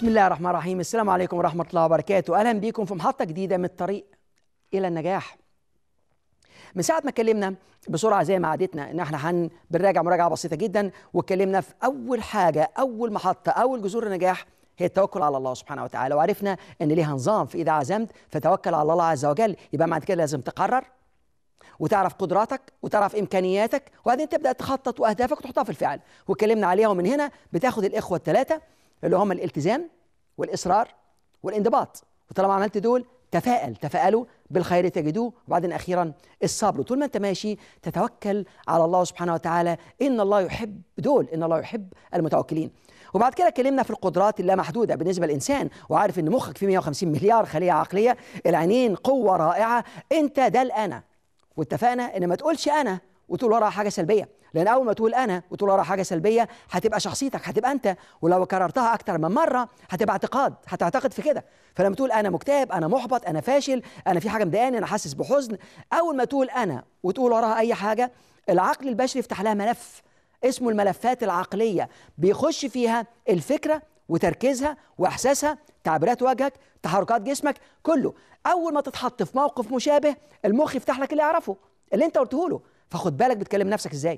بسم الله الرحمن الرحيم السلام عليكم ورحمة الله وبركاته أهلا بكم في محطة جديدة من الطريق إلى النجاح من ساعة ما اتكلمنا بسرعة زي ما عادتنا إن احنا هن بنراجع مراجعة بسيطة جدا واتكلمنا في أول حاجة أول محطة أول جذور النجاح هي التوكل على الله سبحانه وتعالى وعرفنا إن ليها نظام في إذا عزمت فتوكل على الله عز وجل يبقى بعد كده لازم تقرر وتعرف قدراتك وتعرف امكانياتك وبعدين تبدا تخطط واهدافك وتحطها في الفعل واتكلمنا عليها ومن هنا بتاخد الاخوه الثلاثه اللي هم الالتزام والاصرار والانضباط وطالما عملت دول تفائل تفائلوا بالخير تجدوه وبعدين اخيرا الصبر طول ما انت ماشي تتوكل على الله سبحانه وتعالى ان الله يحب دول ان الله يحب المتوكلين وبعد كده اتكلمنا في القدرات اللامحدوده بالنسبه للانسان وعارف ان مخك فيه 150 مليار خليه عقليه العينين قوه رائعه انت ده الانا واتفقنا ان ما تقولش انا وتقول وراها حاجه سلبيه لان اول ما تقول انا وتقول وراها حاجه سلبيه هتبقى شخصيتك هتبقى انت ولو كررتها اكتر من مره هتبقى اعتقاد هتعتقد في كده فلما تقول انا مكتئب انا محبط انا فاشل انا في حاجه مضايقاني انا حاسس بحزن اول ما تقول انا وتقول وراها اي حاجه العقل البشري يفتح لها ملف اسمه الملفات العقليه بيخش فيها الفكره وتركيزها واحساسها تعبيرات وجهك تحركات جسمك كله اول ما تتحط في موقف مشابه المخ يفتح لك اللي يعرفه اللي انت قلته له فخد بالك بتكلم نفسك ازاي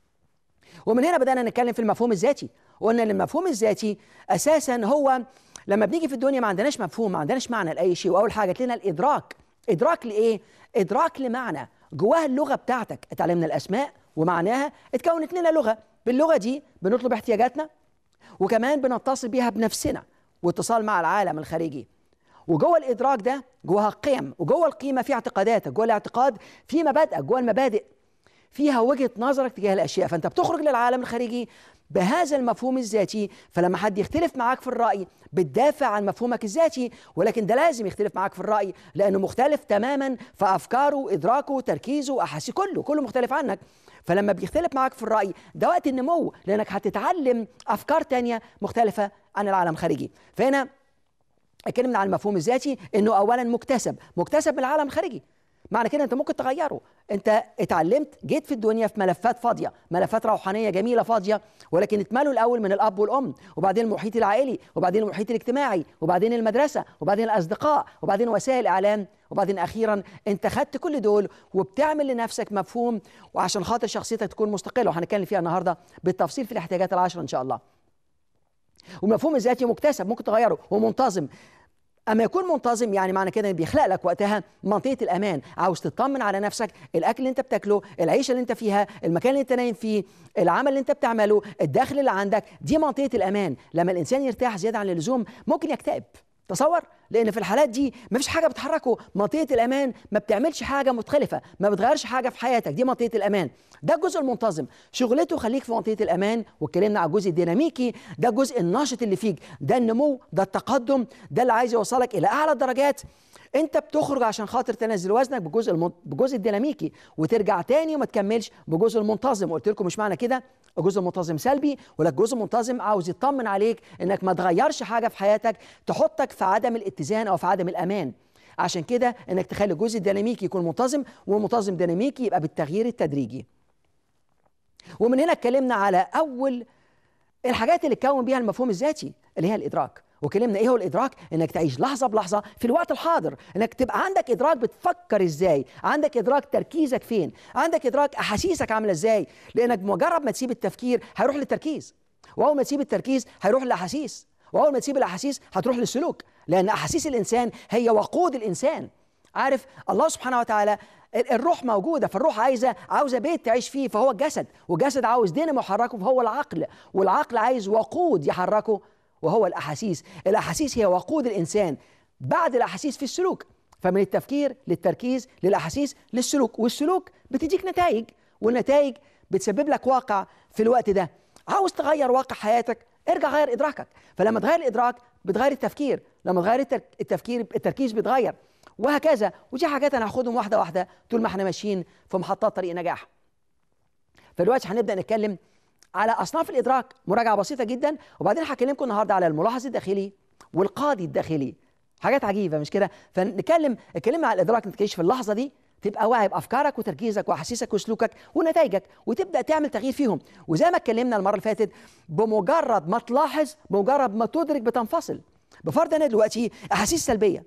ومن هنا بدانا نتكلم في المفهوم الذاتي وقلنا ان المفهوم الذاتي اساسا هو لما بنيجي في الدنيا ما عندناش مفهوم ما عندناش معنى لاي شيء واول حاجه لنا الادراك ادراك لايه ادراك لمعنى جواها اللغه بتاعتك اتعلمنا الاسماء ومعناها اتكونت لنا لغه باللغه دي بنطلب احتياجاتنا وكمان بنتصل بيها بنفسنا واتصال مع العالم الخارجي وجوه الادراك ده جواها قيم وجوه القيمه في اعتقاداتك جوه الاعتقاد في مبادئك جوه المبادئ فيها وجهه نظرك تجاه الاشياء فانت بتخرج للعالم الخارجي بهذا المفهوم الذاتي فلما حد يختلف معاك في الراي بتدافع عن مفهومك الذاتي ولكن ده لازم يختلف معاك في الراي لانه مختلف تماما في افكاره ادراكه تركيزه احاسيسه كله كله مختلف عنك فلما بيختلف معاك في الرأي ده وقت النمو لأنك هتتعلم أفكار تانية مختلفة عن العالم الخارجي فهنا اتكلمنا عن المفهوم الذاتي انه اولا مكتسب مكتسب من العالم الخارجي معنى كده انت ممكن تغيره انت اتعلمت جيت في الدنيا في ملفات فاضيه ملفات روحانيه جميله فاضيه ولكن اتملوا الاول من الاب والام وبعدين المحيط العائلي وبعدين المحيط الاجتماعي وبعدين المدرسه وبعدين الاصدقاء وبعدين وسائل الاعلام وبعدين اخيرا انت خدت كل دول وبتعمل لنفسك مفهوم وعشان خاطر شخصيتك تكون مستقله وهنتكلم فيها النهارده بالتفصيل في الاحتياجات العشره ان شاء الله والمفهوم الذاتي مكتسب ممكن تغيره ومنتظم اما يكون منتظم يعني معنى كده بيخلق لك وقتها منطقه الامان عاوز تطمن على نفسك الاكل اللي انت بتاكله العيشه اللي انت فيها المكان اللي انت نايم فيه العمل اللي انت بتعمله الدخل اللي عندك دي منطقه الامان لما الانسان يرتاح زياده عن اللزوم ممكن يكتئب تصور لان في الحالات دي ما فيش حاجه بتحركه منطقه الامان ما بتعملش حاجه مختلفه ما بتغيرش حاجه في حياتك دي منطقه الامان ده الجزء المنتظم شغلته خليك في منطقه الامان واتكلمنا على الجزء الديناميكي ده الجزء الناشط اللي فيك ده النمو ده التقدم ده اللي عايز يوصلك الى اعلى الدرجات انت بتخرج عشان خاطر تنزل وزنك بجزء المن... بجزء الديناميكي وترجع تاني وما تكملش بجزء المنتظم قلت لكم مش معنى كده الجزء المنتظم سلبي ولا الجزء المنتظم عاوز يطمن عليك انك ما تغيرش حاجه في حياتك تحطك في عدم الاتزان او في عدم الامان عشان كده انك تخلي الجزء الديناميكي يكون منتظم والمنتظم ديناميكي يبقى بالتغيير التدريجي ومن هنا اتكلمنا على اول الحاجات اللي تكون بيها المفهوم الذاتي اللي هي الادراك وكلمنا ايه هو الادراك انك تعيش لحظه بلحظه في الوقت الحاضر انك تبقى عندك ادراك بتفكر ازاي عندك ادراك تركيزك فين عندك ادراك احاسيسك عامله ازاي لانك مجرد ما تسيب التفكير هيروح للتركيز واول ما تسيب التركيز هيروح للاحاسيس واول ما تسيب الاحاسيس هتروح للسلوك لان احاسيس الانسان هي وقود الانسان عارف الله سبحانه وتعالى الروح موجوده فالروح عايزه عاوزه بيت تعيش فيه فهو الجسد والجسد عاوز دينامو يحركه فهو العقل والعقل عايز وقود يحركه وهو الاحاسيس الاحاسيس هي وقود الانسان بعد الاحاسيس في السلوك فمن التفكير للتركيز للاحاسيس للسلوك والسلوك بتديك نتائج والنتائج بتسبب لك واقع في الوقت ده عاوز تغير واقع حياتك ارجع غير ادراكك فلما تغير الادراك بتغير التفكير لما تغير التفكير التركيز بيتغير وهكذا ودي حاجات انا هاخدهم واحده واحده طول ما احنا ماشيين في محطات طريق نجاح فدلوقتي هنبدا نتكلم على اصناف الادراك مراجعه بسيطه جدا وبعدين هكلمكم النهارده على الملاحظ الداخلي والقاضي الداخلي حاجات عجيبه مش كده فنتكلم اتكلمنا على الادراك ما في اللحظه دي تبقى واعي بافكارك وتركيزك واحاسيسك وسلوكك ونتائجك وتبدا تعمل تغيير فيهم وزي ما اتكلمنا المره اللي فاتت بمجرد ما تلاحظ بمجرد ما تدرك بتنفصل بفرض انا دلوقتي احاسيس سلبيه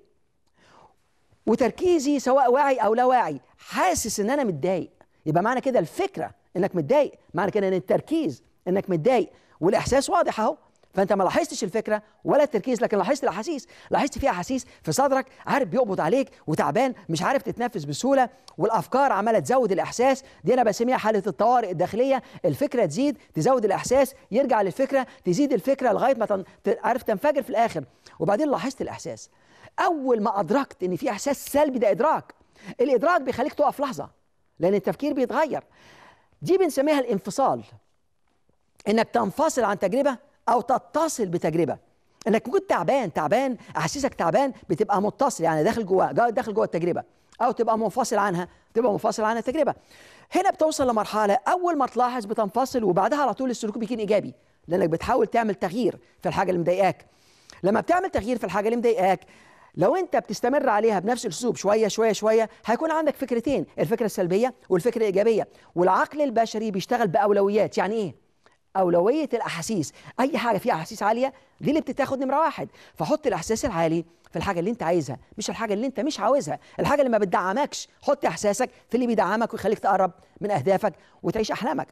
وتركيزي سواء واعي او لا واعي حاسس ان انا متضايق يبقى معنى كده الفكره انك متضايق معنى كده ان التركيز انك متضايق والاحساس واضح اهو فانت ما لاحظتش الفكره ولا التركيز لكن لاحظت الاحاسيس لاحظت في احاسيس في صدرك عارف بيقبض عليك وتعبان مش عارف تتنفس بسهوله والافكار عماله تزود الاحساس دي انا بسميها حاله الطوارئ الداخليه الفكره تزيد تزود الاحساس يرجع للفكره تزيد الفكره لغايه ما تن... عارف تنفجر في الاخر وبعدين لاحظت الاحساس اول ما ادركت ان في احساس سلبي ده ادراك الادراك بيخليك تقف لحظه لان التفكير بيتغير دي بنسميها الانفصال انك تنفصل عن تجربه او تتصل بتجربه انك كنت تعبان تعبان احاسيسك تعبان بتبقى متصل يعني داخل جوه داخل جوه التجربه او تبقى منفصل عنها تبقى منفصل عن التجربه هنا بتوصل لمرحله اول ما تلاحظ بتنفصل وبعدها على طول السلوك بيكون ايجابي لانك بتحاول تعمل تغيير في الحاجه اللي مضايقاك لما بتعمل تغيير في الحاجه اللي مضايقاك لو انت بتستمر عليها بنفس الاسلوب شويه شويه شويه هيكون عندك فكرتين الفكره السلبيه والفكره الايجابيه والعقل البشري بيشتغل باولويات يعني ايه اولويه الاحاسيس اي حاجه فيها احاسيس عاليه دي اللي بتتاخد نمره واحد فحط الاحساس العالي في الحاجه اللي انت عايزها مش الحاجه اللي انت مش عاوزها الحاجه اللي ما بتدعمكش حط احساسك في اللي بيدعمك ويخليك تقرب من اهدافك وتعيش احلامك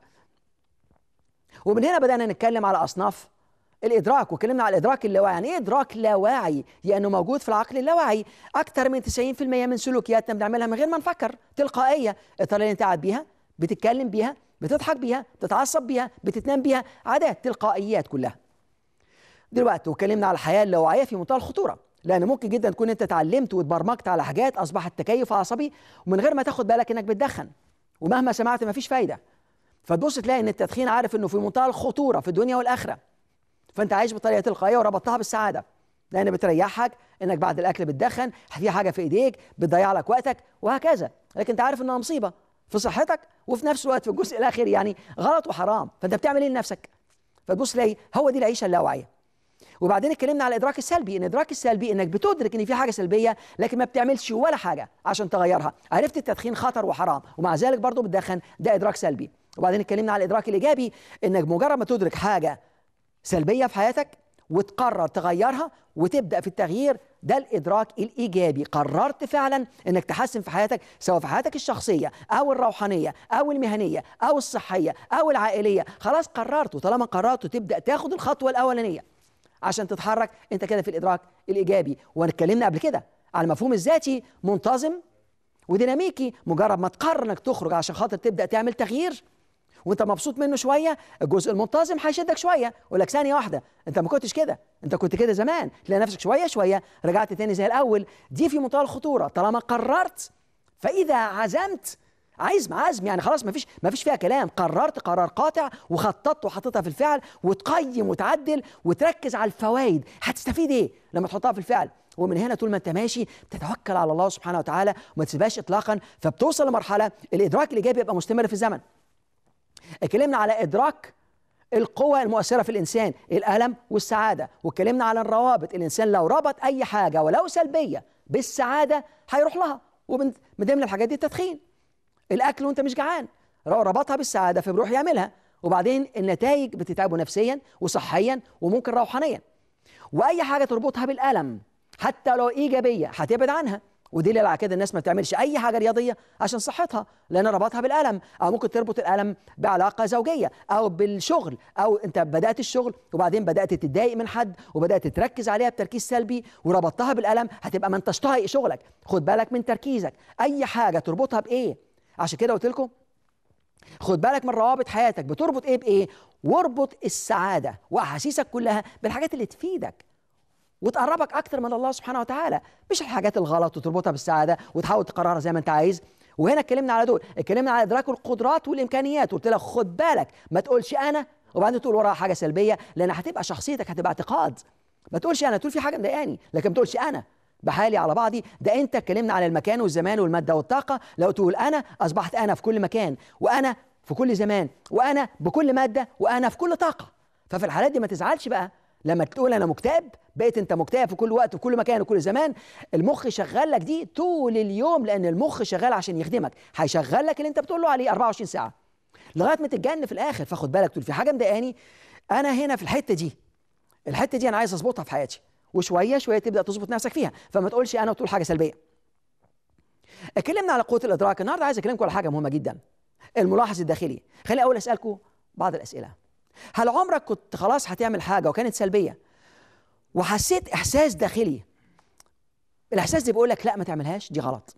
ومن هنا بدانا نتكلم على اصناف الادراك وكلمنا على الادراك اللاواعي يعني ايه ادراك لاواعي لانه موجود في العقل اللاواعي اكثر من 90% من سلوكياتنا بنعملها من غير ما نفكر تلقائيه الطريقه اللي انت قاعد بيها بتتكلم بيها بتضحك بيها بتتعصب بيها بتتنام بيها عادات تلقائيات كلها دلوقتي وكلمنا على الحياه اللاواعيه في منتهى الخطوره لان ممكن جدا تكون انت اتعلمت واتبرمجت على حاجات اصبحت تكيف عصبي ومن غير ما تاخد بالك انك بتدخن ومهما سمعت مفيش فايده فتبص تلاقي ان التدخين عارف انه في منتهى الخطوره في الدنيا والاخره فانت عايش بطريقه تلقائيه وربطتها بالسعاده لان بتريحك انك بعد الاكل بتدخن في حاجه في ايديك بتضيع لك وقتك وهكذا لكن انت عارف انها مصيبه في صحتك وفي نفس الوقت في الجزء الاخير يعني غلط وحرام فانت بتعمل ايه لنفسك فتبص تلاقي هو دي العيشه اللاواعيه وبعدين اتكلمنا على الادراك السلبي ان الادراك السلبي انك بتدرك ان في حاجه سلبيه لكن ما بتعملش ولا حاجه عشان تغيرها عرفت التدخين خطر وحرام ومع ذلك برضه بتدخن ده ادراك سلبي وبعدين اتكلمنا على الادراك الايجابي انك مجرد ما تدرك حاجه سلبيه في حياتك وتقرر تغيرها وتبدا في التغيير ده الادراك الايجابي قررت فعلا انك تحسن في حياتك سواء في حياتك الشخصيه او الروحانيه او المهنيه او الصحيه او العائليه خلاص قررت وطالما قررت تبدا تاخد الخطوه الاولانيه عشان تتحرك انت كده في الادراك الايجابي واتكلمنا قبل كده على المفهوم الذاتي منتظم وديناميكي مجرد ما تقرر انك تخرج عشان خاطر تبدا تعمل تغيير وانت مبسوط منه شويه الجزء المنتظم هيشدك شويه يقول لك ثانيه واحده انت ما كنتش كده انت كنت كده زمان تلاقي نفسك شويه شويه رجعت تاني زي الاول دي في منتهى الخطوره طالما قررت فاذا عزمت عايز عزم يعني خلاص ما فيش ما فيش فيها كلام قررت قرار قاطع وخططت وحطيتها في الفعل وتقيم وتعدل وتركز على الفوائد هتستفيد ايه لما تحطها في الفعل ومن هنا طول ما انت ماشي بتتوكل على الله سبحانه وتعالى وما تسيبهاش اطلاقا فبتوصل لمرحله الادراك الايجابي يبقى مستمر في الزمن اتكلمنا على ادراك القوة المؤثرة في الإنسان الألم والسعادة واتكلمنا على الروابط الإنسان لو ربط أي حاجة ولو سلبية بالسعادة هيروح لها ومن ضمن الحاجات دي التدخين الأكل وأنت مش جعان لو ربطها بالسعادة فبيروح يعملها وبعدين النتائج بتتعبه نفسيا وصحيا وممكن روحانيا وأي حاجة تربطها بالألم حتى لو إيجابية هتبعد عنها ودليل على كده الناس ما بتعملش اي حاجه رياضيه عشان صحتها لان ربطها بالالم او ممكن تربط الالم بعلاقه زوجيه او بالشغل او انت بدات الشغل وبعدين بدات تتضايق من حد وبدات تركز عليها بتركيز سلبي وربطتها بالالم هتبقى ما انتش طايق شغلك خد بالك من تركيزك اي حاجه تربطها بايه عشان كده قلت لكم خد بالك من روابط حياتك بتربط ايه بايه واربط السعاده واحاسيسك كلها بالحاجات اللي تفيدك وتقربك اكتر من الله سبحانه وتعالى مش الحاجات الغلط وتربطها بالسعاده وتحاول تقررها زي ما انت عايز وهنا اتكلمنا على دول اتكلمنا على ادراك القدرات والامكانيات قلت لك خد بالك ما تقولش انا وبعدين تقول وراها حاجه سلبيه لان هتبقى شخصيتك هتبقى اعتقاد ما تقولش انا تقول في حاجه مضايقاني لكن ما تقولش انا بحالي على بعضي ده انت اتكلمنا على المكان والزمان والماده والطاقه لو تقول انا اصبحت انا في كل مكان وانا في كل زمان وانا بكل ماده وانا في كل طاقه ففي الحالات دي ما تزعلش بقى لما تقول انا مكتئب بقيت انت مكتئب في كل وقت وفي كل مكان وكل زمان المخ شغال لك دي طول اليوم لان المخ شغال عشان يخدمك هيشغل لك اللي انت بتقول له عليه 24 ساعه لغايه ما تتجن في الاخر فاخد بالك تقول في حاجه مضايقاني انا هنا في الحته دي الحته دي انا عايز اظبطها في حياتي وشويه شويه تبدا تظبط نفسك فيها فما تقولش انا وتقول حاجه سلبيه اتكلمنا على قوه الادراك النهارده عايز اكلمكم على حاجه مهمه جدا الملاحظ الداخلي خليني اول اسالكم بعض الاسئله هل عمرك كنت خلاص هتعمل حاجه وكانت سلبيه وحسيت احساس داخلي الاحساس ده بيقول لك لا ما تعملهاش دي غلط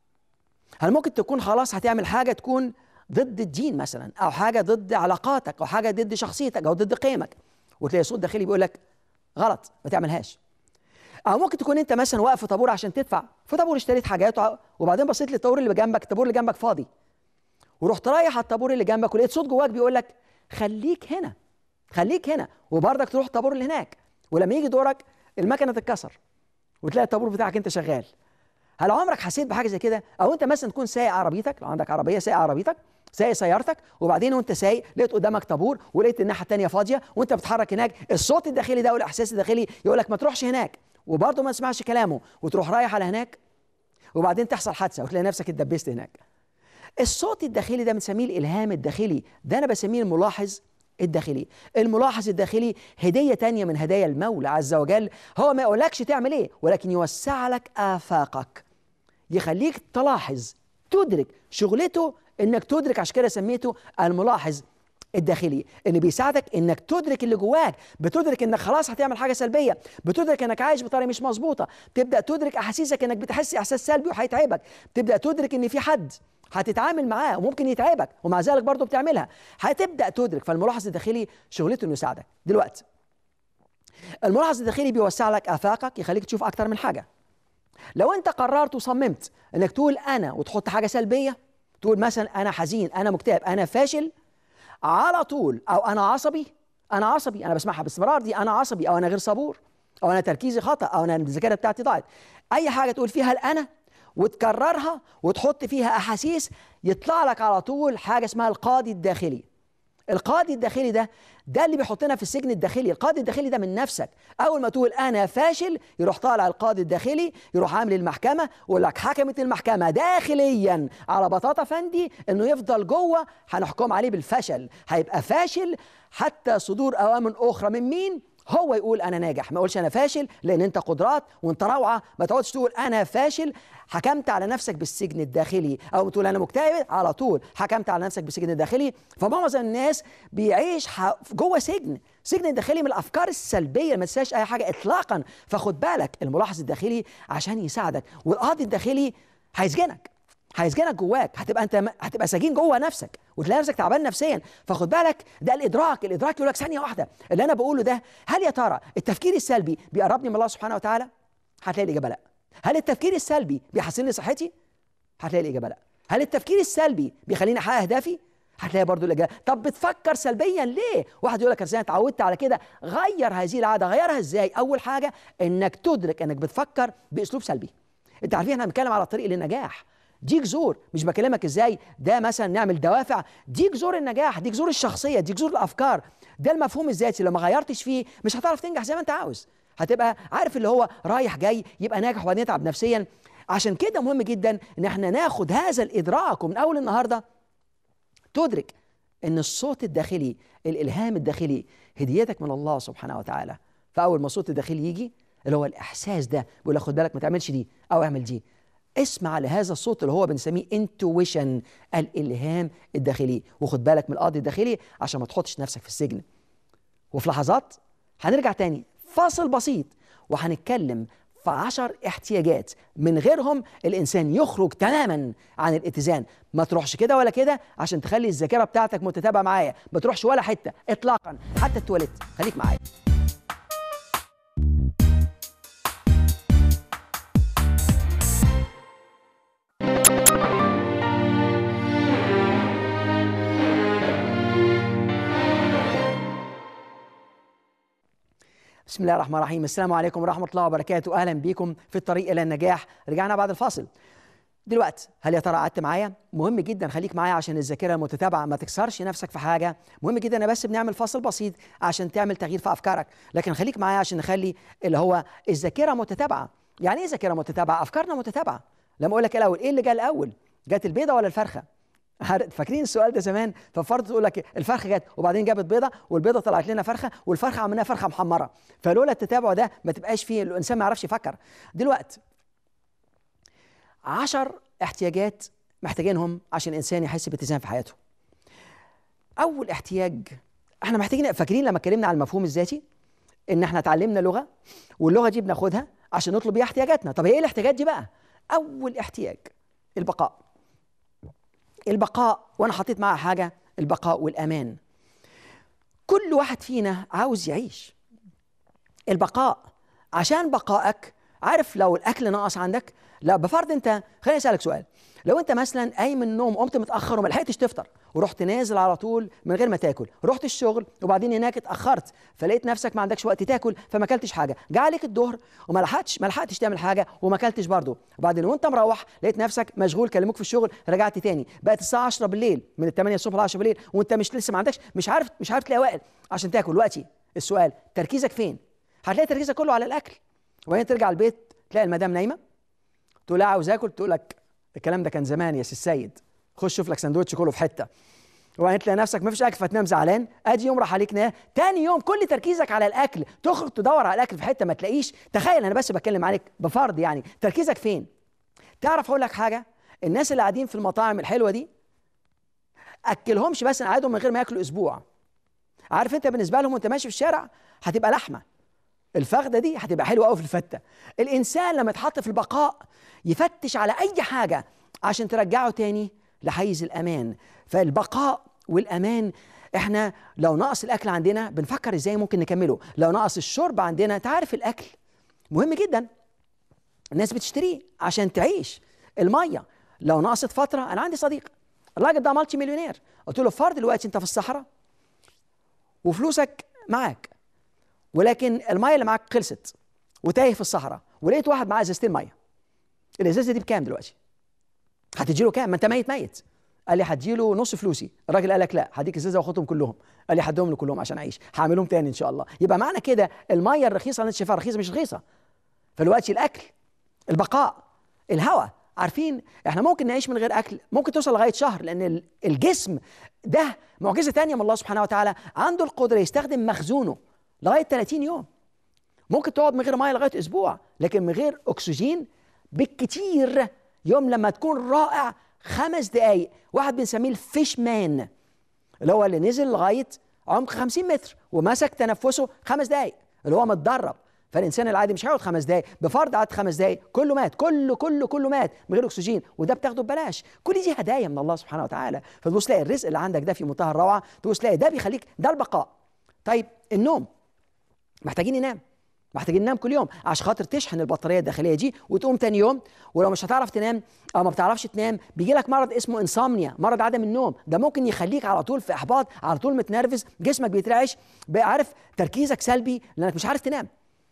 هل ممكن تكون خلاص هتعمل حاجه تكون ضد الدين مثلا او حاجه ضد علاقاتك او حاجه ضد شخصيتك او ضد قيمك وتلاقي صوت داخلي بيقول لك غلط ما تعملهاش او ممكن تكون انت مثلا واقف في طابور عشان تدفع في طابور اشتريت حاجات وبعدين بصيت للطابور اللي جنبك الطابور اللي جنبك فاضي ورحت رايح على الطابور اللي جنبك ولقيت صوت جواك بيقول لك خليك هنا خليك هنا وبرضك تروح الطابور اللي هناك ولما يجي دورك المكنه تتكسر وتلاقي الطابور بتاعك انت شغال هل عمرك حسيت بحاجه زي كده او انت مثلا تكون سايق عربيتك لو عندك عربيه سايق عربيتك سايق سيارتك وبعدين وانت سايق لقيت قدامك طابور ولقيت الناحيه الثانيه فاضيه وانت بتتحرك هناك الصوت الداخلي ده والاحساس الداخلي يقول لك ما تروحش هناك وبرضه ما تسمعش كلامه وتروح رايح على هناك وبعدين تحصل حادثه وتلاقي نفسك اتدبست هناك الصوت الداخلي ده بنسميه الالهام الداخلي ده انا بسميه الملاحظ الداخلي الملاحظ الداخلي هدية تانية من هدايا المولى عز وجل هو ما يقولكش تعمل ايه ولكن يوسع لك آفاقك يخليك تلاحظ تدرك شغلته انك تدرك عشان كده سميته الملاحظ الداخلي ان بيساعدك انك تدرك اللي جواك بتدرك انك خلاص هتعمل حاجه سلبيه بتدرك انك عايش بطريقه مش مظبوطه تبدا تدرك احاسيسك انك بتحس احساس سلبي وهيتعبك تبدا تدرك ان في حد هتتعامل معاه وممكن يتعبك ومع ذلك برضه بتعملها هتبدا تدرك فالملاحظ الداخلي شغلته انه يساعدك دلوقتي الملاحظ الداخلي بيوسع لك افاقك يخليك تشوف اكتر من حاجه لو انت قررت وصممت انك تقول انا وتحط حاجه سلبيه تقول مثلا انا حزين انا مكتئب انا فاشل على طول او انا عصبي انا عصبي انا بسمعها باستمرار دي انا عصبي او انا غير صبور او انا تركيزي خطا او انا الذاكره بتاعتي ضاعت اي حاجه تقول فيها الانا وتكررها وتحط فيها احاسيس يطلع لك على طول حاجه اسمها القاضي الداخلي القاضي الداخلي ده ده اللي بيحطنا في السجن الداخلي القاضي الداخلي ده من نفسك اول ما تقول انا فاشل يروح طالع القاضي الداخلي يروح عامل المحكمه ويقول لك حكمت المحكمه داخليا على بطاطا فندي انه يفضل جوه هنحكم عليه بالفشل هيبقى فاشل حتى صدور اوامر اخرى من مين هو يقول انا ناجح ما يقولش انا فاشل لان انت قدرات وانت روعه ما تقعدش تقول انا فاشل حكمت على نفسك بالسجن الداخلي او تقول انا مكتئب على طول حكمت على نفسك بالسجن الداخلي فمعظم الناس بيعيش جوه سجن سجن الداخلي من الافكار السلبيه ما تنساش اي حاجه اطلاقا فخد بالك الملاحظ الداخلي عشان يساعدك والقاضي الداخلي هيسجنك هيسجنك جواك هتبقى انت هتبقى سجين جوه نفسك وتلاقي نفسك تعبان نفسيا فخد بالك ده الادراك الادراك يقول لك ثانيه واحده اللي انا بقوله ده هل يا ترى التفكير السلبي بيقربني من الله سبحانه وتعالى هتلاقي الاجابه لا هل التفكير السلبي بيحسن لي صحتي هتلاقي الاجابه لا هل التفكير السلبي بيخليني احقق اهدافي هتلاقي برضو الاجابه طب بتفكر سلبيا ليه واحد يقول لك انا اتعودت على كده غير هذه العاده غيرها ازاي اول حاجه انك تدرك انك بتفكر باسلوب سلبي انت عارفين احنا بنتكلم على طريق للنجاح دي جذور مش بكلمك ازاي ده مثلا نعمل دوافع دي جذور النجاح دي جذور الشخصيه دي جذور الافكار ده المفهوم الذاتي لو ما غيرتش فيه مش هتعرف تنجح زي ما انت عاوز هتبقى عارف اللي هو رايح جاي يبقى ناجح وبعدين يتعب نفسيا عشان كده مهم جدا ان احنا ناخد هذا الادراك ومن اول النهارده تدرك ان الصوت الداخلي الالهام الداخلي هديتك من الله سبحانه وتعالى فاول ما الصوت الداخلي يجي اللي هو الاحساس ده بيقول لك خد بالك ما تعملش دي او اعمل دي اسمع لهذا الصوت اللي هو بنسميه انتويشن الالهام الداخلي وخد بالك من القاضي الداخلي عشان ما تحطش نفسك في السجن وفي لحظات هنرجع تاني فاصل بسيط وهنتكلم في عشر احتياجات من غيرهم الإنسان يخرج تماما عن الاتزان ما تروحش كده ولا كده عشان تخلي الذاكرة بتاعتك متتابعة معايا ما تروحش ولا حتة إطلاقا حتى التواليت خليك معايا بسم الله الرحمن الرحيم السلام عليكم ورحمة الله وبركاته أهلا بكم في الطريق إلى النجاح رجعنا بعد الفاصل دلوقتي هل يا ترى قعدت معايا مهم جدا خليك معايا عشان الذاكره المتتابعه ما تكسرش نفسك في حاجه مهم جدا انا بس بنعمل فصل بسيط عشان تعمل تغيير في افكارك لكن خليك معايا عشان نخلي اللي هو الذاكره متتابعه يعني ايه ذاكره متتابعه افكارنا متتابعه لما اقول لك الاول ايه اللي جه الاول جت البيضه ولا الفرخه فاكرين السؤال ده زمان ففرض تقول لك الفرخه جت وبعدين جابت بيضه والبيضه طلعت لنا فرخه والفرخه عملناها فرخه محمره فلولا التتابع ده ما تبقاش فيه الانسان ما يعرفش يفكر دلوقتي عشر احتياجات محتاجينهم عشان الانسان يحس باتزان في حياته اول احتياج احنا محتاجين فاكرين لما اتكلمنا عن المفهوم الذاتي ان احنا اتعلمنا لغه واللغه دي بناخدها عشان نطلب بيها احتياجاتنا طب هي ايه الاحتياجات دي بقى اول احتياج البقاء البقاء وانا حطيت معاها حاجه البقاء والامان كل واحد فينا عاوز يعيش البقاء عشان بقائك عارف لو الاكل ناقص عندك لا بفرض انت خليني اسالك سؤال لو انت مثلا قايم من النوم قمت متاخر وما لحقتش تفطر ورحت نازل على طول من غير ما تاكل رحت الشغل وبعدين هناك اتاخرت فلقيت نفسك ما عندكش وقت تاكل فما اكلتش حاجه جه عليك الظهر وما لحقتش ما لحقتش تعمل حاجه وما اكلتش برضه وبعدين وانت مروح لقيت نفسك مشغول كلموك في الشغل رجعت تاني بقت الساعه 10 بالليل من ال 8 الصبح ل 10 بالليل وانت مش لسه ما عندكش مش عارف مش عارف تلاقي وقت عشان تاكل دلوقتي السؤال تركيزك فين هتلاقي تركيزك كله على الاكل وبعدين ترجع البيت تلاقي المدام نايمه تقول لها عاوز اكل تقول لك الكلام ده كان زمان يا سي السيد خش شوف لك سندوتش كله في حته وبعدين تلاقي نفسك ما فيش اكل فتنام زعلان ادي يوم راح عليك نام تاني يوم كل تركيزك على الاكل تخرج تدور على الاكل في حته ما تلاقيش تخيل انا بس بتكلم عليك بفرض يعني تركيزك فين تعرف اقول لك حاجه الناس اللي قاعدين في المطاعم الحلوه دي اكلهمش بس قعدهم من غير ما ياكلوا اسبوع عارف انت بالنسبه لهم وانت ماشي في الشارع هتبقى لحمه الفخده دي هتبقى حلوه قوي في الفته الانسان لما يتحط في البقاء يفتش على اي حاجه عشان ترجعه تاني لحيز الامان فالبقاء والامان احنا لو نقص الاكل عندنا بنفكر ازاي ممكن نكمله لو نقص الشرب عندنا تعرف الاكل مهم جدا الناس بتشتريه عشان تعيش الميه لو نقصت فتره انا عندي صديق الراجل ده مالتي مليونير قلت له فرض دلوقتي انت في الصحراء وفلوسك معاك ولكن الميه اللي معاك خلصت وتايه في الصحراء ولقيت واحد معاه ازازتين ميه الازازه دي بكام دلوقتي؟ هتديله كام؟ ما انت ميت ميت قال لي هديله نص فلوسي الراجل قال لك لا هديك ازازه واخدهم كلهم قال لي هديهم له كلهم عشان اعيش هعملهم تاني ان شاء الله يبقى معنى كده الميه الرخيصه اللي انت شايفها رخيصه مش رخيصه فالوقت الاكل البقاء الهواء عارفين احنا ممكن نعيش من غير اكل ممكن توصل لغايه شهر لان الجسم ده معجزه تانية من الله سبحانه وتعالى عنده القدره يستخدم مخزونه لغايه 30 يوم ممكن تقعد من غير ميه لغايه اسبوع لكن من غير اكسجين بالكتير يوم لما تكون رائع خمس دقايق واحد بنسميه الفيش مان اللي هو اللي نزل لغايه عمق 50 متر ومسك تنفسه خمس دقايق اللي هو متدرب فالانسان العادي مش هيقعد خمس دقايق بفرض قعد خمس دقايق كله مات كله كله كله مات من غير اكسجين وده بتاخده ببلاش كل دي هدايا من الله سبحانه وتعالى فتبص تلاقي الرزق اللي عندك ده في منتهى الروعه تبص تلاقي ده بيخليك ده البقاء طيب النوم محتاجين ننام محتاجين ننام كل يوم عشان خاطر تشحن البطاريه الداخليه دي وتقوم تاني يوم ولو مش هتعرف تنام او ما بتعرفش تنام بيجي لك مرض اسمه انسomnia مرض عدم النوم ده ممكن يخليك على طول في احباط على طول متنرفز جسمك بيترعش بقى عارف تركيزك سلبي لانك مش عارف تنام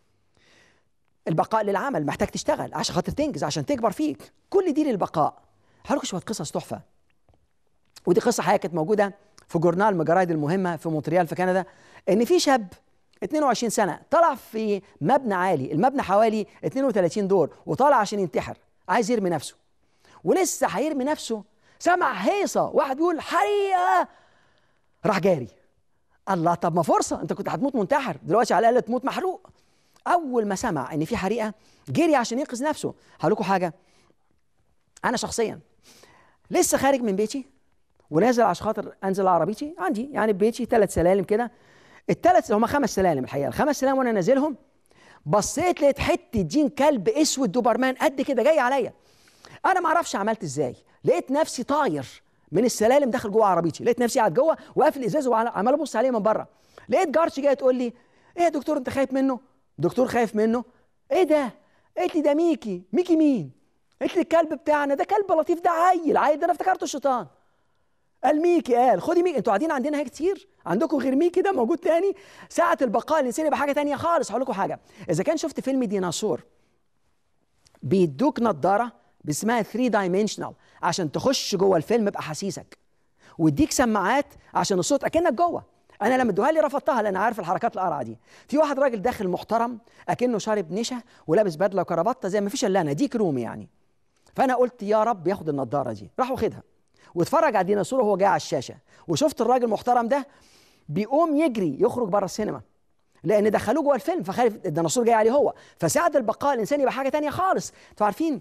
البقاء للعمل محتاج تشتغل عشان خاطر تنجز عشان تكبر فيك كل دي للبقاء هقول شويه قصص تحفه ودي قصه حقيقه كانت موجوده في جورنال من الجرايد المهمه في مونتريال في كندا ان في شاب 22 سنة طلع في مبنى عالي المبنى حوالي 32 دور وطالع عشان ينتحر عايز يرمي نفسه ولسه هيرمي نفسه سمع هيصة واحد بيقول حريقة راح جاري الله طب ما فرصة انت كنت هتموت منتحر دلوقتي على الأقل تموت محروق أول ما سمع إن في حريقة جري عشان ينقذ نفسه هقول لكم حاجة أنا شخصيا لسه خارج من بيتي ونازل عشان خاطر انزل عربيتي عندي يعني بيتي ثلاث سلالم كده الثلاث هم خمس سلالم الحقيقه الخمس سلالم وانا نازلهم بصيت لقيت حته دين كلب اسود دوبرمان قد كده جاي عليا انا ما اعرفش عملت ازاي لقيت نفسي طاير من السلالم داخل جوه عربيتي لقيت نفسي قاعد جوه وقافل الازاز وعمال ابص عليه من بره لقيت جارتي جايه تقول لي ايه يا دكتور انت خايف منه دكتور خايف منه ايه ده قالت لي ده ميكي ميكي مين قالت لي الكلب بتاعنا ده كلب لطيف ده عيل عيل ده انا افتكرته الشيطان قال ميكي قال خدي ميكي انتوا قاعدين عندنا هيك كتير عندكم غير ميكي ده موجود تاني ساعة البقاء الإنسان يبقى حاجة تانية خالص هقول لكم حاجة إذا كان شفت فيلم ديناصور بيدوك نظارة اسمها 3 دايمنشنال عشان تخش جوه الفيلم باحاسيسك ويديك سماعات عشان الصوت اكنك جوه انا لما ادوها لي رفضتها لان عارف الحركات القرعه دي في واحد راجل داخل محترم اكنه شارب نشا ولابس بدله وكرافته زي ما فيش الا انا ديك رومي يعني فانا قلت يا رب ياخد النضاره دي راح واخدها واتفرج على الديناصور وهو جاي على الشاشه وشفت الراجل المحترم ده بيقوم يجري يخرج بره السينما لان دخلوه جوه الفيلم فخايف الديناصور جاي عليه هو فساعة البقاء الانسان يبقى حاجه تانية خالص انتوا عارفين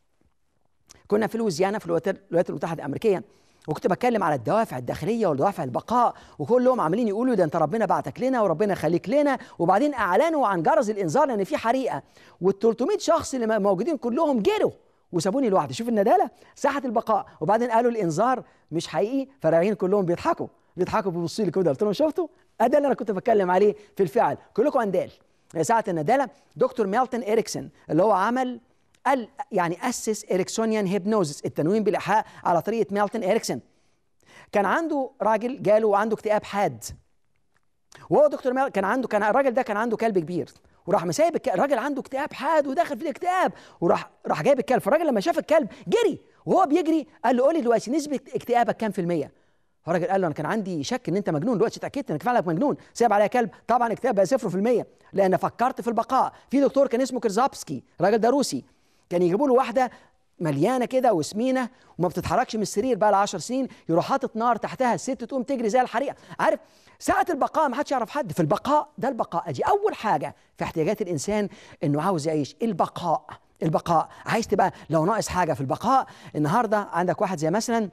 كنا في لويزيانا في الولايات المتحده الامريكيه وكنت بتكلم على الدوافع الداخليه ودوافع البقاء وكلهم عمالين يقولوا ده انت ربنا بعتك لنا وربنا يخليك لنا وبعدين اعلنوا عن جرس الانذار لان في حريقه وال 300 شخص اللي موجودين كلهم جروا وسابوني لوحدي شوف الندالة ساحة البقاء وبعدين قالوا الإنذار مش حقيقي فراجعين كلهم بيضحكوا بيضحكوا بيبصوا لي كده قلت لهم شفتوا ده اللي أنا كنت بتكلم عليه في الفعل كلكم أندال ساعة الندالة دكتور ميلتون إريكسون اللي هو عمل قال يعني أسس إريكسونيان هيبنوزس التنويم بالإيحاء على طريقة ميلتون إريكسون كان عنده راجل جاله وعنده اكتئاب حاد وهو دكتور ميل كان عنده كان الراجل ده كان عنده كلب كبير وراح مسايب الك... الراجل عنده اكتئاب حاد وداخل في الاكتئاب وراح راح جايب الكلب فالراجل لما شاف الكلب جري وهو بيجري قال له قول لي دلوقتي نسبه اكتئابك كام في الميه؟ فالراجل قال له انا كان عندي شك ان انت مجنون دلوقتي اتاكدت انك فعلا مجنون سايب عليا كلب طبعا اكتئاب بقى 0% لان فكرت في البقاء في دكتور كان اسمه كرزابسكي الراجل ده روسي كان يجيبوا له واحده مليانه كده وسمينه وما بتتحركش من السرير بقى لها 10 سنين يروح حاطط نار تحتها الست تقوم تجري زي الحريقه عارف ساعه البقاء ما حدش يعرف حد في البقاء ده البقاء دي اول حاجه في احتياجات الانسان انه عاوز يعيش البقاء البقاء عايز تبقى لو ناقص حاجه في البقاء النهارده عندك واحد زي مثلا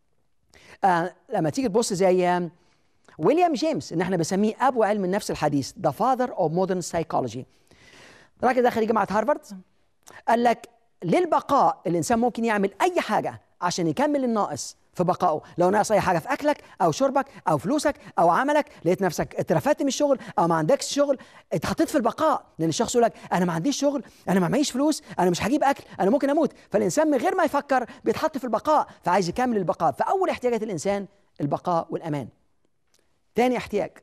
آه لما تيجي تبص زي آه ويليام جيمس ان احنا بنسميه ابو علم النفس الحديث ذا فاذر اوف مودرن سايكولوجي راجل دخل جامعه هارفارد قال لك للبقاء الانسان ممكن يعمل اي حاجه عشان يكمل الناقص في بقائه لو ناقص اي حاجه في اكلك او شربك او فلوسك او عملك لقيت نفسك اترفدت من الشغل او ما عندكش شغل اتحطيت في البقاء لان الشخص يقول لك انا ما عنديش شغل انا ما معيش فلوس انا مش هجيب اكل انا ممكن اموت فالانسان من غير ما يفكر بيتحط في البقاء فعايز يكمل البقاء فاول احتياجات الانسان البقاء والامان تاني احتياج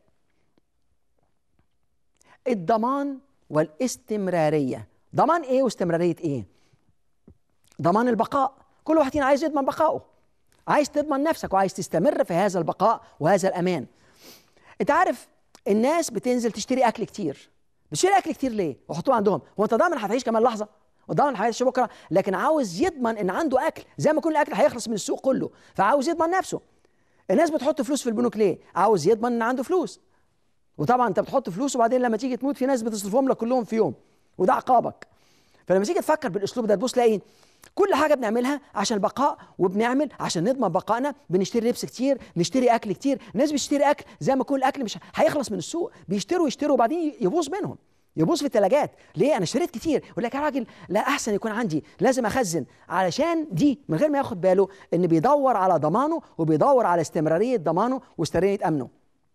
الضمان والاستمراريه ضمان ايه واستمراريه ايه ضمان البقاء كل واحد فينا عايز يضمن بقائه عايز تضمن نفسك وعايز تستمر في هذا البقاء وهذا الامان انت عارف الناس بتنزل تشتري اكل كتير بتشتري اكل كتير ليه وحطوه عندهم هو انت ضامن هتعيش كمان لحظه وضامن هيعيش بكره لكن عاوز يضمن ان عنده اكل زي ما يكون الاكل هيخلص من السوق كله فعاوز يضمن نفسه الناس بتحط فلوس في البنوك ليه عاوز يضمن ان عنده فلوس وطبعا انت بتحط فلوس وبعدين لما تيجي تموت في ناس بتصرفهم لك كلهم في يوم وده عقابك فلما تيجي تفكر بالاسلوب ده تبص تلاقي كل حاجه بنعملها عشان البقاء وبنعمل عشان نضمن بقائنا بنشتري لبس كتير نشتري اكل كتير الناس بتشتري اكل زي ما يكون الاكل مش هيخلص من السوق بيشتروا يشتروا وبعدين يبوظ منهم يبوظ في الثلاجات ليه انا اشتريت كتير يقول لك يا راجل لا احسن يكون عندي لازم اخزن علشان دي من غير ما ياخد باله ان بيدور على ضمانه وبيدور على استمراريه ضمانه واستمراريه امنه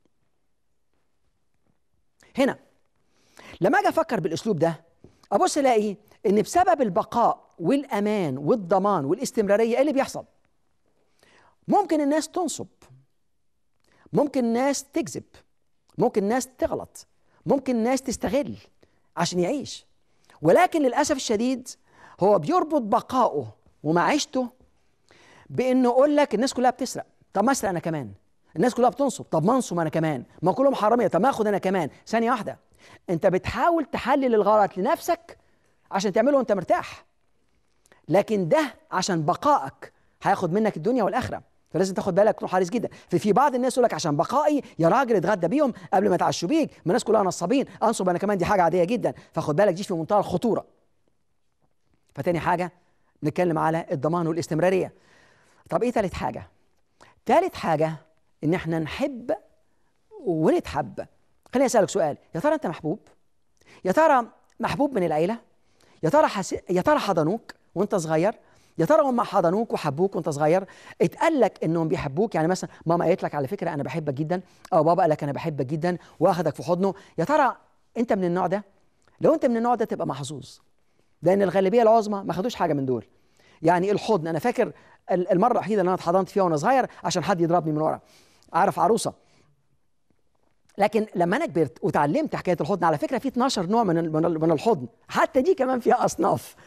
هنا لما اجي افكر بالاسلوب ده ابص الاقي ان بسبب البقاء والامان والضمان والاستمراريه ايه اللي بيحصل ممكن الناس تنصب ممكن الناس تكذب ممكن الناس تغلط ممكن الناس تستغل عشان يعيش ولكن للاسف الشديد هو بيربط بقائه ومعيشته بانه يقول لك الناس كلها بتسرق طب ما اسرق انا كمان الناس كلها بتنصب طب ما انصب انا كمان ما كلهم حراميه طب ما اخد انا كمان ثانيه واحده انت بتحاول تحلل الغلط لنفسك عشان تعمله وانت مرتاح لكن ده عشان بقائك هياخد منك الدنيا والاخره فلازم تاخد بالك تكون حريص جدا ففي بعض الناس يقول لك عشان بقائي يا راجل اتغدى بيهم قبل ما يتعشوا بيك ما الناس كلها نصابين انصب انا كمان دي حاجه عاديه جدا فخد بالك دي في منتهى الخطوره فتاني حاجه نتكلم على الضمان والاستمراريه طب ايه تالت حاجه تالت حاجه ان احنا نحب ونتحب خليني اسالك سؤال يا ترى انت محبوب يا ترى محبوب من العيله يا ترى حس... يا ترى حضنوك وانت صغير يا ترى هم حضنوك وحبوك وانت صغير اتقال لك انهم بيحبوك يعني مثلا ماما قالت لك على فكره انا بحبك جدا او بابا قال لك انا بحبك جدا واخدك في حضنه يا ترى انت من النوع ده لو انت من النوع ده تبقى محظوظ لان الغالبيه العظمى ما خدوش حاجه من دول يعني الحضن انا فاكر المره الوحيده اللي انا اتحضنت فيها وانا صغير عشان حد يضربني من ورا عارف عروسه لكن لما انا كبرت وتعلمت حكايه الحضن على فكره في 12 نوع من من الحضن حتى دي كمان فيها اصناف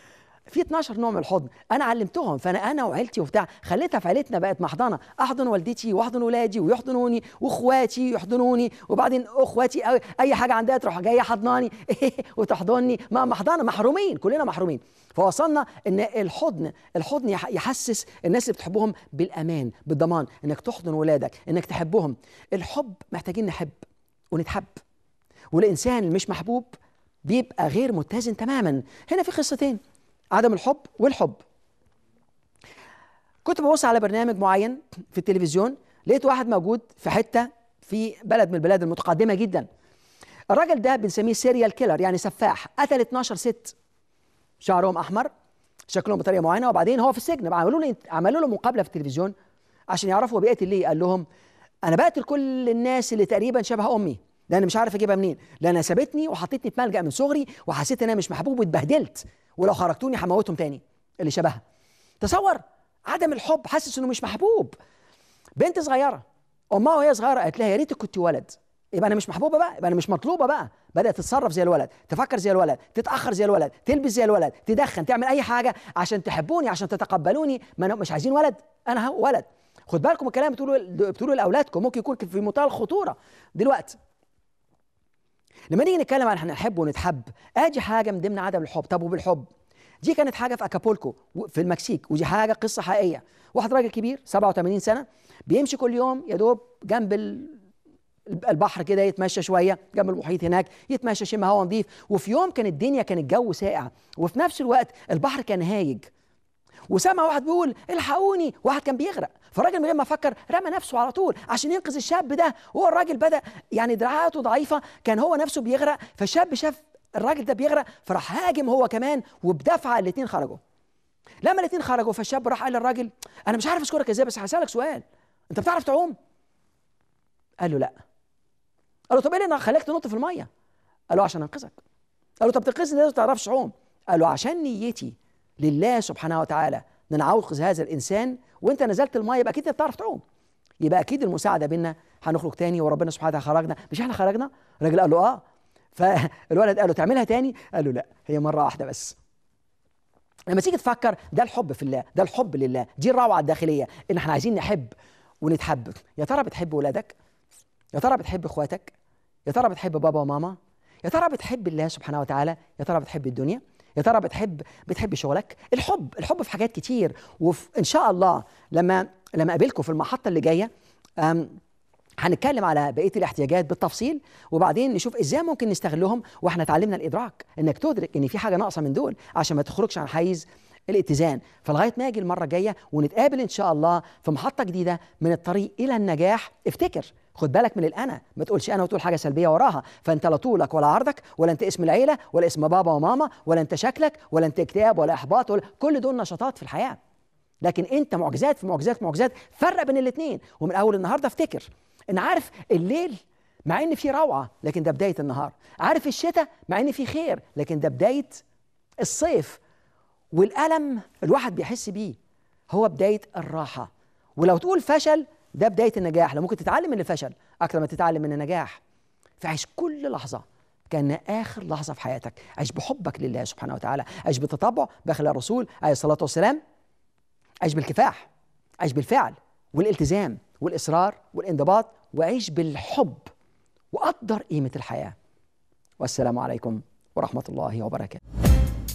في 12 نوع من الحضن انا علمتهم فانا انا وعيلتي وبتاع خليتها في عيلتنا بقت محضنه احضن والدتي واحضن ولادي ويحضنوني واخواتي يحضنوني وبعدين اخواتي أي- اي حاجه عندها تروح جايه حضناني وتحضني ما محضنه محرومين كلنا محرومين فوصلنا ان الحضن الحضن يح- يحسس الناس اللي بتحبهم بالامان بالضمان انك تحضن ولادك انك تحبهم الحب محتاجين نحب ونتحب والانسان اللي مش محبوب بيبقى غير متزن تماما هنا في قصتين عدم الحب والحب كنت ببص على برنامج معين في التلفزيون لقيت واحد موجود في حته في بلد من البلاد المتقدمه جدا الراجل ده بنسميه سيريال كيلر يعني سفاح قتل 12 ست شعرهم احمر شكلهم بطريقه معينه وبعدين هو في السجن بقى عملوا له عملوا له مقابله في التلفزيون عشان يعرفوا هو بيقتل ليه قال لهم انا بقتل كل الناس اللي تقريبا شبه امي لان مش عارف اجيبها منين لانها سابتني وحطتني في ملجا من صغري وحسيت ان انا مش محبوب واتبهدلت ولو خرجتوني هموتهم تاني اللي شبهها تصور عدم الحب حاسس انه مش محبوب بنت صغيره امها وهي صغيره قالت لها يا ريتك كنت ولد يبقى انا مش محبوبه بقى يبقى انا مش مطلوبه بقى بدات تتصرف زي الولد تفكر زي الولد تتاخر زي الولد تلبس زي الولد تدخن تعمل اي حاجه عشان تحبوني عشان تتقبلوني ما أنا مش عايزين ولد انا هو ولد خد بالكم الكلام بتقولوا بتقولوا لاولادكم ممكن يكون في منتهى الخطوره دلوقتي لما نيجي نتكلم عن احنا نحب ونتحب ادي حاجه من ضمن عدم الحب طب وبالحب دي كانت حاجه في اكابولكو في المكسيك ودي حاجه قصه حقيقيه واحد راجل كبير 87 سنه بيمشي كل يوم يا دوب جنب ال- البحر كده يتمشى شويه جنب المحيط هناك يتمشى يشم هوا نظيف وفي يوم كان الدنيا كان الجو ساقع وفي نفس الوقت البحر كان هايج وسمع واحد بيقول الحقوني واحد كان بيغرق فالراجل من غير ما فكر رمى نفسه على طول عشان ينقذ الشاب ده وهو الراجل بدا يعني دراعاته ضعيفه كان هو نفسه بيغرق فالشاب شاف الراجل ده بيغرق فراح هاجم هو كمان وبدفعه الاثنين خرجوا لما الاثنين خرجوا فالشاب راح قال للراجل انا مش عارف اشكرك ازاي بس هسالك سؤال انت بتعرف تعوم قال له لا قال له طب ايه اللي خلاك تنط في الميه قال له عشان انقذك قال له طب تنقذني ليه ما تعرفش تعوم قال له عشان نيتي لله سبحانه وتعالى ان انا عاوز هذا الانسان وانت نزلت الميه يبقى اكيد انت بتعرف تعوم يبقى اكيد المساعده بينا هنخرج تاني وربنا سبحانه وتعالى خرجنا مش احنا خرجنا الراجل قال له اه فالولد قال له تعملها تاني قال له لا هي مره واحده بس لما تيجي تفكر ده الحب في الله ده الحب لله دي الروعه الداخليه ان احنا عايزين نحب ونتحب يا ترى بتحب ولادك يا ترى بتحب اخواتك يا ترى بتحب بابا وماما يا ترى بتحب الله سبحانه وتعالى يا ترى بتحب الدنيا يا ترى بتحب بتحب شغلك الحب الحب في حاجات كتير وان شاء الله لما لما اقابلكم في المحطه اللي جايه أم، هنتكلم على بقيه الاحتياجات بالتفصيل وبعدين نشوف ازاي ممكن نستغلهم واحنا اتعلمنا الادراك انك تدرك ان في حاجه ناقصه من دول عشان ما تخرجش عن حيز الاتزان فلغايه ما اجي المره الجايه ونتقابل ان شاء الله في محطه جديده من الطريق الى النجاح افتكر خد بالك من الانا ما تقولش انا وتقول حاجه سلبيه وراها فانت لا طولك ولا عرضك ولا انت اسم العيله ولا اسم بابا وماما ولا انت شكلك ولا انت اكتئاب ولا احباط ولا كل دول نشاطات في الحياه لكن انت معجزات في معجزات في معجزات فرق بين الاثنين ومن اول النهارده افتكر ان عارف الليل مع ان في روعه لكن ده بدايه النهار عارف الشتاء مع ان في خير لكن ده بدايه الصيف والالم الواحد بيحس بيه هو بدايه الراحه ولو تقول فشل ده بدايه النجاح لو ممكن تتعلم من الفشل اكتر ما تتعلم من النجاح فعيش كل لحظه كان اخر لحظه في حياتك عيش بحبك لله سبحانه وتعالى عيش بتطبع باخلاق الرسول عليه الصلاه والسلام عيش بالكفاح عيش بالفعل والالتزام والإصرار والانضباط وعيش بالحب وقدر قيمة الحياة والسلام عليكم ورحمة الله وبركاته